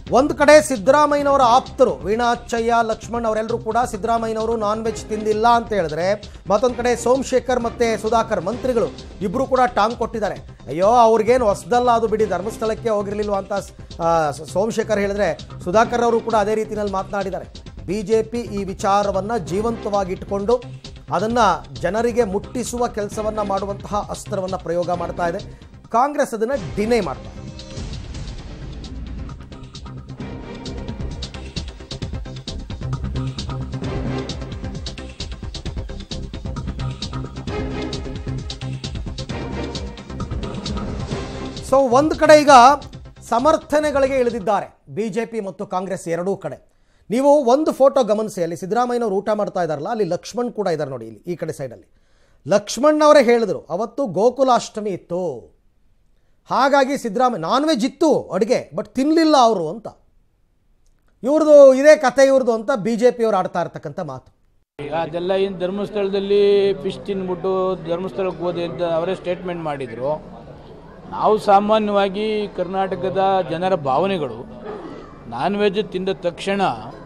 ಒಂದು ಕಡೆ ಸಿದ್ದರಾಮಯ್ಯನವರ ಆಪ್ತರು ವೀಣಾ ಅಚ್ಚಯ್ಯ ಲಕ್ಷ್ಮಣ್ ಅವರೆಲ್ಲರೂ ಕೂಡ ಸಿದ್ದರಾಮಯ್ಯನವರು ನಾನ್ ವೆಜ್ ತಿಂದಿಲ್ಲ ಅಂತ ಹೇಳಿದ್ರೆ ಮತ್ತೊಂದು ಕಡೆ ಸೋಮಶೇಖರ್ ಮತ್ತೆ ಸುಧಾಕರ್ ಮಂತ್ರಿಗಳು ಇಬ್ಬರು ಕೂಡ ಟಾಂಗ್ ಕೊಟ್ಟಿದ್ದಾರೆ ಅಯ್ಯೋ ಅವ್ರಿಗೇನು ಹೊಸದಲ್ಲ ಅದು ಬಿಡಿ ಧರ್ಮಸ್ಥಳಕ್ಕೆ ಹೋಗಿರಲಿಲ್ವ ಅಂತ ಆ, ಸೋಮಶೇಖರ್ ಹೇಳಿದ್ರೆ ಸುಧಾಕರ್ ಅವರು ಕೂಡ ಅದೇ ರೀತಿಯಲ್ಲಿ ಮಾತನಾಡಿದ್ದಾರೆ ಬಿ ಜೆ ಪಿ ಈ ವಿಚಾರವನ್ನು ಜೀವಂತವಾಗಿ ಇಟ್ಕೊಂಡು ಅದನ್ನು ಜನರಿಗೆ ಮುಟ್ಟಿಸುವ ಕೆಲಸವನ್ನು ಮಾಡುವಂತಹ ಅಸ್ತ್ರವನ್ನು ಪ್ರಯೋಗ ಮಾಡ್ತಾ ಇದೆ ಕಾಂಗ್ರೆಸ್ ಅದನ್ನು ಡಿನೇ ಮಾಡ್ತಾ ಇದೆ ಸೊ ಒಂದು ಕಡೆ ಈಗ ಸಮರ್ಥನೆಗಳಿಗೆ ಇಳಿದಿದ್ದಾರೆ ಬಿ ಜೆ ಪಿ ಮತ್ತು ಕಾಂಗ್ರೆಸ್ ಎರಡೂ ಕಡೆ ನೀವು ಒಂದು ಫೋಟೋ ಗಮನಿಸಿ ಅಲ್ಲಿ ಸಿದ್ದರಾಮಯ್ಯನವರು ಊಟ ಮಾಡ್ತಾ ಇದ್ದಾರಲ್ಲ ಅಲ್ಲಿ ಲಕ್ಷ್ಮಣ್ ಕೂಡ ಇದ್ದಾರೆ ನೋಡಿ ಇಲ್ಲಿ ಈ ಕಡೆ ಸೈಡಲ್ಲಿ ಲಕ್ಷ್ಮಣ್ ಅವರೇ ಹೇಳಿದರು ಅವತ್ತು ಗೋಕುಲಾಷ್ಟಮಿ ಇತ್ತು ಹಾಗಾಗಿ ಸಿದ್ದರಾಮಯ್ಯ ನಾನ್ ವೆಜ್ ಇತ್ತು ಅಡುಗೆ ಬಟ್ ತಿನ್ನಲಿಲ್ಲ ಅವರು ಅಂತ ಇವ್ರದ್ದು ಇದೇ ಕತೆ ಇವ್ರದ್ದು ಅಂತ ಬಿ ಜೆ ಪಿಯವರು ಆಡ್ತಾ ಇರ್ತಕ್ಕಂಥ ಮಾತು ಈಗ ಅದೆಲ್ಲ ಏನು ಧರ್ಮಸ್ಥಳದಲ್ಲಿ ಫಿಶ್ ತಿಂದ್ಬಿಟ್ಟು ಧರ್ಮಸ್ಥಳಕ್ಕೆ ಹೋದೆ ಅಂತ ಅವರೇ ಸ್ಟೇಟ್ಮೆಂಟ್ ಮಾಡಿದರು ನಾವು ಸಾಮಾನ್ಯವಾಗಿ ಕರ್ನಾಟಕದ ಜನರ ಭಾವನೆಗಳು ನಾನ್ ವೆಜ್ ತಿಂದ ತಕ್ಷಣ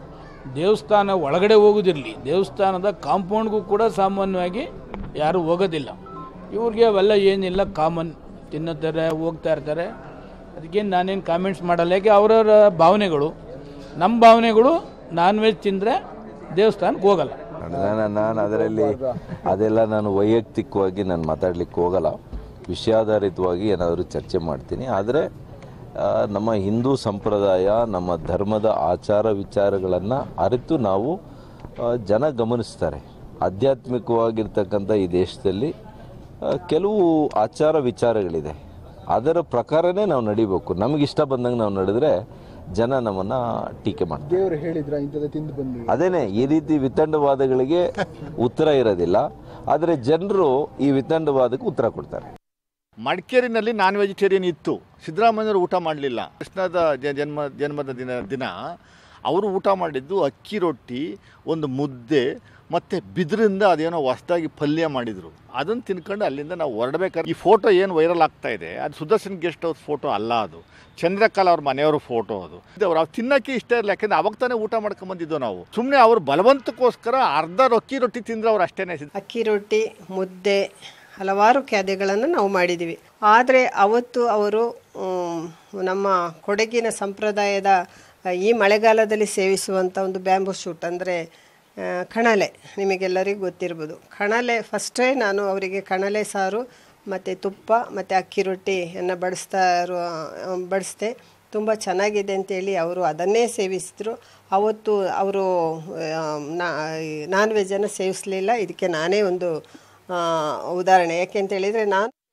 ದೇವಸ್ಥಾನ ಒಳಗಡೆ ಹೋಗೋದಿರಲಿ ದೇವಸ್ಥಾನದ ಕಾಂಪೌಂಡ್ಗೂ ಕೂಡ ಸಾಮಾನ್ಯವಾಗಿ ಯಾರೂ ಹೋಗೋದಿಲ್ಲ ಇವ್ರಿಗೆ ಅವೆಲ್ಲ ಏನಿಲ್ಲ ಕಾಮನ್ ತಿನ್ನುತ್ತಾರೆ ಹೋಗ್ತಾ ಇರ್ತಾರೆ ಅದಕ್ಕೇನು ನಾನೇನು ಕಾಮೆಂಟ್ಸ್ ಮಾಡಲ್ಲ ಯಾಕೆ ಅವರವರ ಭಾವನೆಗಳು ನಮ್ಮ ಭಾವನೆಗಳು ನಾನ್ ವೆಜ್ ತಿಂದರೆ ದೇವಸ್ಥಾನಕ್ಕೆ ಹೋಗಲ್ಲ ನಾನು ನಾನು ಅದರಲ್ಲಿ ಅದೆಲ್ಲ ನಾನು ವೈಯಕ್ತಿಕವಾಗಿ ನಾನು ಮಾತಾಡ್ಲಿಕ್ಕೆ ಹೋಗಲ್ಲ ವಿಷಯಾಧಾರಿತವಾಗಿ ಏನಾದರೂ ಚರ್ಚೆ ಮಾಡ್ತೀನಿ ಆದರೆ ಆ, ನಮ್ಮ ಹಿಂದೂ ಸಂಪ್ರದಾಯ ನಮ್ಮ ಧರ್ಮದ ಆಚಾರ ವಿಚಾರಗಳನ್ನು ಅರಿತು ನಾವು ಆ, ಜನ ಗಮನಿಸ್ತಾರೆ ಆಧ್ಯಾತ್ಮಿಕವಾಗಿರ್ತಕ್ಕಂಥ ಈ ದೇಶದಲ್ಲಿ ಆ, ಕೆಲವು ಆಚಾರ ವಿಚಾರಗಳಿದೆ ಅದರ ಪ್ರಕಾರನೇ ನಾವು ನಡಿಬೇಕು ನಮಗಿಷ್ಟ ಬಂದಂಗೆ ನಾವು ನಡೆದ್ರೆ ಜನ ನಮ್ಮನ್ನು ಟೀಕೆ ಮಾಡ್ತಾರೆ ದೇವರು ಹೇಳಿದ್ರ ಇಂಥದ್ದು ತಿಂದು ಬನ್ನಿ ಅದೇನೆ ಈ ರೀತಿ ವಿತಂಡವಾದಗಳಿಗೆ ಉತ್ತರ ಇರೋದಿಲ್ಲ ಆದರೆ ಜನರು ಈ ವಿತಂಡವಾದಕ್ಕೆ ಉತ್ತರ ಕೊಡ್ತಾರೆ ಮಡಿಕೇರಿನಲ್ಲಿ ನಾನ್ ವೆಜಿಟೇರಿಯನ್ ಇತ್ತು ಸಿದ್ದರಾಮಯ್ಯವರು ಊಟ ಮಾಡಲಿಲ್ಲ ಕೃಷ್ಣದ ಜ- ಜನ್ಮ ಜನ್ಮದ ದಿನ ದಿನ ಅವರು ಊಟ ಮಾಡಿದ್ದು ಅಕ್ಕಿ ರೊಟ್ಟಿ ಒಂದು ಮುದ್ದೆ ಮತ್ತು ಬಿದಿರಿಂದ ಅದೇನೋ ಹೊಸ್ದಾಗಿ ಪಲ್ಯ ಮಾಡಿದರು ಅದನ್ನು ತಿನ್ಕೊಂಡು ಅಲ್ಲಿಂದ ನಾವು ಹೊರಡ್ಬೇಕಾದ್ರೆ ಈ ಫೋಟೋ ಏನು ವೈರಲ್ ಆಗ್ತಾ ಇದೆ ಅದು ಸುದರ್ಶನ್ ಗೆಸ್ಟ್ ಹೌಸ್ ಫೋಟೋ ಅಲ್ಲ ಅದು ಚಂದ್ರಕಲಾ ಅವ್ರ ಮನೆಯವ್ರ ಫೋಟೋ ಅದು ಇದು ಅವ್ರು ತಿನ್ನಕ್ಕೆ ಇಷ್ಟ ಇರಲಿಲ್ಲ ಯಾಕಂದ್ರೆ ಅವಾಗ ತಾನೇ ಊಟ ಮಾಡ್ಕೊಂಬಂದಿದ್ದು ನಾವು ಸುಮ್ಮನೆ ಅವ್ರು ಬಲವಂತಕ್ಕೋಸ್ಕರ ಅರ್ಧ ಅಕ್ಕಿ ರೊಟ್ಟಿ ತಿಂದ್ರೆ ಅವ್ರು ಅಷ್ಟೇನೆ ಅಕ್ಕಿ ರೊಟ್ಟಿ ಮುದ್ದೆ ಹಲವಾರು ಖಾದ್ಯಗಳನ್ನು ನಾವು ಮಾಡಿದ್ದೀವಿ ಆದರೆ ಅವತ್ತು ಅವರು ಮ್, ನಮ್ಮ ಕೊಡಗಿನ ಸಂಪ್ರದಾಯದ ಆ, ಈ ಮಳೆಗಾಲದಲ್ಲಿ ಸೇವಿಸುವಂಥ ಒಂದು ಬ್ಯಾಂಬೂ ಶೂಟ್ ಅಂದರೆ ಕಣಲೆ ನಿಮಗೆಲ್ಲರಿಗೂ ಗೊತ್ತಿರ್ಬೋದು ಕಣಲೆ ಫಸ್ಟೇ ನಾನು ಅವರಿಗೆ ಕಣಲೆ ಸಾರು ಮತ್ತು ತುಪ್ಪ ಮತ್ತು ಅಕ್ಕಿ ರೊಟ್ಟಿಯನ್ನು ಬಡಿಸ್ತಾ ಇರುವ ಬಡಿಸ್ದೆ ತುಂಬ ಚೆನ್ನಾಗಿದೆ ಅಂತೇಳಿ ಅವರು ಅದನ್ನೇ ಸೇವಿಸಿದ್ರು ಅವತ್ತು ಅವರು ನಾನ್ ವೆಜ್ಜನ್ನು ಸೇವಿಸಲಿಲ್ಲ ಇದಕ್ಕೆ ನಾನೇ ಒಂದು ಆ, ಉದಾಹರಣೆ ಯಾಕೆ ಅಂತ ಹೇಳಿದರೆ ನಾನು